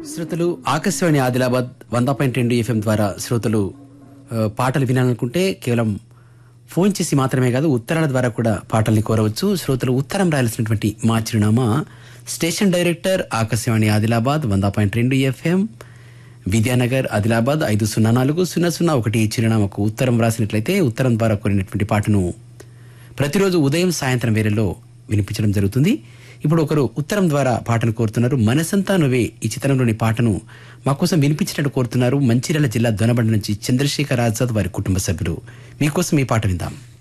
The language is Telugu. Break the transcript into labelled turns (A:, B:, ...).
A: శ్రోతలు ఆకాశవాణి ఆదిలాబాద్ వంద పాయింట్ రెండు ఎఫ్ఎం ద్వారా శ్రోతలు ఆ, పాటలు వినాలనుకుంటే కేవలం ఫోన్ చేసి మాత్రమే కాదు ఉత్తరాల ద్వారా కూడా పాటల్ని కోరవచ్చు శ్రోతలు ఉత్తరం రాయాల్సినటువంటి మా చిరునామా స్టేషన్ డైరెక్టర్ ఆకాశవాణి ఆదిలాబాద్ వంద పాయింట్ రెండు ఎఫ్ఎం విద్యానగర్ ఆదిలాబాద్ ఐదు సున్నా నాలుగు సున్నా సున్నా ఒకటి ఈ చిరునామాకు ఉత్తరం రాసినట్లయితే ఉత్తరం ద్వారా కోరినటువంటి పాటను ప్రతిరోజు ఉదయం సాయంత్రం వేళల్లో వినిపించడం జరుగుతుంది ఇప్పుడు ఒకరు ఉత్తరం ద్వారా పాటను కోరుతున్నారు మనసంతా నువ్వే ఈ చిత్రంలోని పాటను మా కోసం వినిపించినట్టు కోరుతున్నారు మంచిర్యాల జిల్లా దొనబండ నుంచి చంద్రశేఖర్ ఆజాద్ వారి కుటుంబ సభ్యులు మీకోసం ఈ పాట విందాం